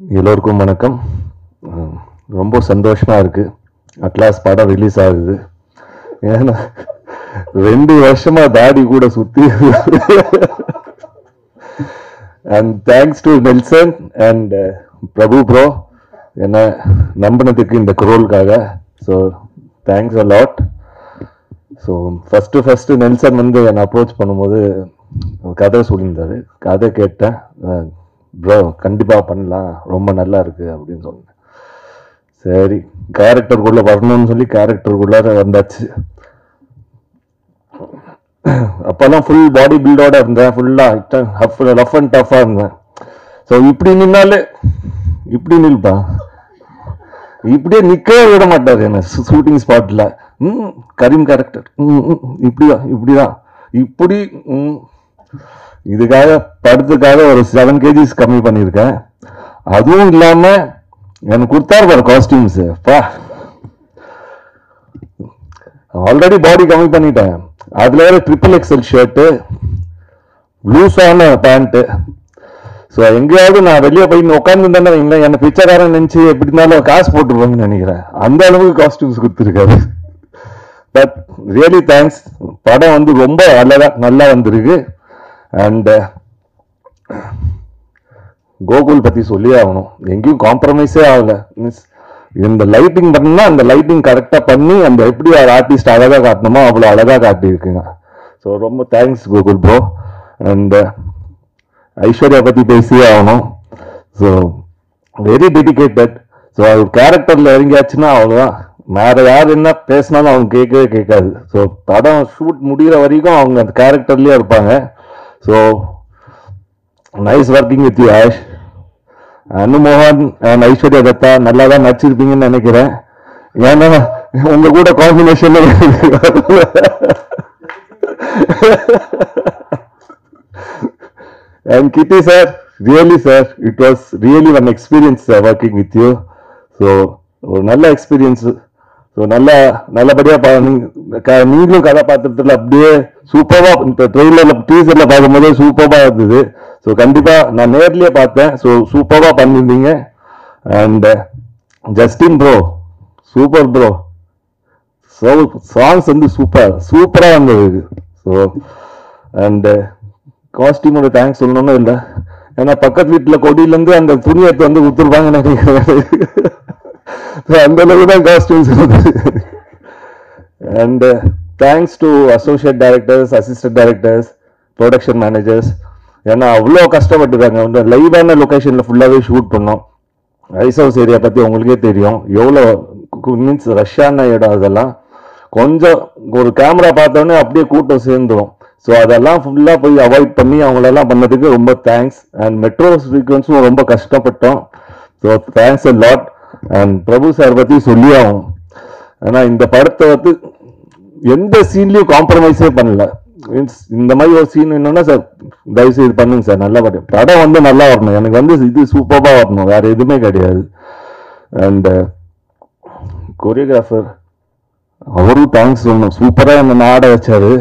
எல்லோருக்கும் வணக்கம் அஹ் ரொம்ப சந்தோஷமா இருக்கு அட்லாஸ் படம் ரிலீஸ் ஆகுது ஏன்னா ரெண்டு வருஷமா தாடி கூட சுத்தி and thanks to Nelson and Prabhu bro என்ன நம்பினதுக்கு இந்த குரோலுக்காக so thanks a lot so first first Nelson வந்து என்னை அப்ரோச் பண்ணும்போது கதை சொல்லியிருந்தாரு கதை கேட்டேன் ப்ரோ கண்டிப்பாக பண்ணலாம் ரொம்ப நல்லா இருக்கு அப்படின்னு சொன்னேன் சரி கேரக்டருக்குள்ளே வரணும்னு சொல்லி கேரக்டருக்குள்ளார வந்தாச்சு அப்போல்லாம் ஃபுல் பாடி பில்டோட இருந்தேன் ஃபுல்லாக ரஃப் அண்ட் டஃப்பாக இருந்தேன் ஸோ இப்படி நின்னாலே இப்படி நில்பா இப்படியே நிக்கவே விட மாட்டாரு என்ன ஷூட்டிங் ஸ்பாட்ல ம் கரீம் கேரக்டர் ம் ம், இப்படிதான் இப்படிதான் இப்படி ம் இதுக்காக படத்துக்காக ஒரு செவன் கேஜிஸ் கம்மி பண்ணியிருக்கேன் அதுவும் இல்லாம எனக்கு கொடுத்தாரு பாரு காஸ்டியூம்ஸ் பா ஆல்ரெடி பாடி கம்மி பண்ணிட்டேன் அதுல வேற ட்ரிபிள் எக்ஸல் ஷர்ட்டு லூஸான பேண்ட்டு ஸோ எங்கேயாவது நான் வெளியே போய் உட்காந்துருந்தேன்னு வைங்களேன் என்ன பிச்சைக்காரன் நினைச்சு எப்படி இருந்தாலும் காசு போட்டுருவாங்கன்னு நினைக்கிறேன் அந்த அளவுக்கு காஸ்டியூம்ஸ் கொடுத்துருக்காரு பட் ரியலி தேங்க்ஸ் படம் வந்து ரொம்ப அழகா நல்லா வந்திருக்கு அண்ட் கோகுல் பத்தி சொல்லி ஆகணும் எங்கேயும் காம்ப்ரமைஸே ஆகல மீன்ஸ் இந்த லைட்டிங் பண்ணா அந்த லைட்டிங் கரெக்டா பண்ணி அந்த எப்படி ஒரு ஆர்டிஸ்ட் அழகா காட்டணுமோ அவ்வளோ அழகா காட்டியிருக்குங்க ஸோ ரொம்ப thanks Gokul bro and Aishwarya பத்தி பேசியே ஆகணும் ஸோ வெரி டெடிகேட்டட் ஸோ அவர் கேரக்டர்ல இறங்கியாச்சுன்னா அவ்வளோதான் வேற யார் என்ன பேசினாலும் அவங்க கேட்கவே கேட்காது ஸோ படம் ஷூட் முடிகிற வரைக்கும் அவங்க அந்த கேரக்டர்லயே இருப்பாங்க so nice working with you Ash Anu மோகன் அண்ட் ஐஸ்வர்யா தத்தா நல்லா தான் நடிச்சிருப்பீங்கன்னு நினைக்கிறேன் ஏன்னா உங்க கூட combination And Kitty sir, really sir, it was really one experience uh, working with you. So, ஒரு நல்ல எக்ஸ்பீரியன்ஸ் ஸோ நல்லா நல்லபடியா பா நீங்க- க- நீங்களும் கதாபாத்திரத்தில் அப்படியே சூப்பரா இந்த ட்ரெயிலர்ல டீசர்ல பார்க்கும்போது சூப்பரா இருந்தது ஸோ கண்டிப்பா நான் நேர்லயே பார்த்தேன் ஸோ சூப்பரா பண்ணியிருந்தீங்க and Justin bro super bro so songs வந்து சூப்பர் சூப்பரா வந்தது ஸோ அண்ட் காஸ்டியூமோட தேங்க்ஸ் சொல்லணும்னு இல்லை ஏன்னா பக்கத்து வீட்டில் கொடியிலேருந்து அந்த துணி எடுத்து வந்து கொடுத்துருப்பாங்கன்னு நினைக்கிறேன் So, அந்த அளவுக்கு தான் காஸ்டியூம்ஸ் இருந்தது and thanks to associate directors assistant directors production managers ஏன்னா அவ்வளோ கஷ்டப்பட்டுருக்காங்க வந்து லைவான லொக்கேஷனில் ஃபுல்லாகவே ஷூட் பண்ணோம் ஐஸ் ஹவுஸ் ஏரியா பற்றி உங்களுக்கே தெரியும் எவ்வளோ மீன்ஸ் ரஷ்ஷான இடம் அதெல்லாம் கொஞ்சம் ஒரு கேமரா பார்த்தோன்னே அப்படியே கூட்டம் சேர்ந்துரும் ஸோ அதெல்லாம் ஃபுல்லாக போய் அவாய்ட் பண்ணி அவங்களெல்லாம் பண்ணதுக்கு ரொம்ப தேங்க்ஸ் அண்ட் மெட்ரோ சீக்வன்ஸும் ரொம்ப கஷ்டப்பட்டோம் so thanks a lot and Prabhu sir பற்றி சொல்லி ஆகும் ஏன்னா இந்த படத்தை வந்து எந்த சீன்லயும் காம்ப்ரமைஸே பண்ணல மீன்ஸ் இந்த மாதிரி ஒரு சீன் என்னன்னா சார் தயவு செய்து பண்ணுங்க சார் நல்லா படம் படம் வந்து நல்லா வரணும் எனக்கு வந்து இது சூப்பராக வரணும் வேற எதுவுமே கிடையாது அண்ட் கொரியோகிராஃபர் அவரும் தேங்க்ஸ் சொல்லணும் சூப்பரா என்ன ஆட வச்சாரு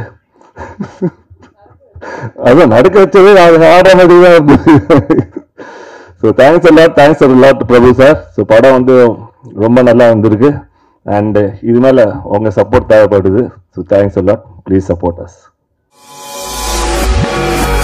அதான் நடக்க வச்சது அது ஆடுற மாதிரி தான் இருந்தது ஸோ தேங்க்ஸ் எல்லாம் thanks lot Prabhu sir so படம் வந்து ரொம்ப நல்லா வந்திருக்கு அண்ட் இது மேலே உங்கள் சப்போர்ட் தேவைப்படுது ஸோ தேங்க்ஸ் எல்லாம் ப்ளீஸ் சப்போர்ட் அஸ்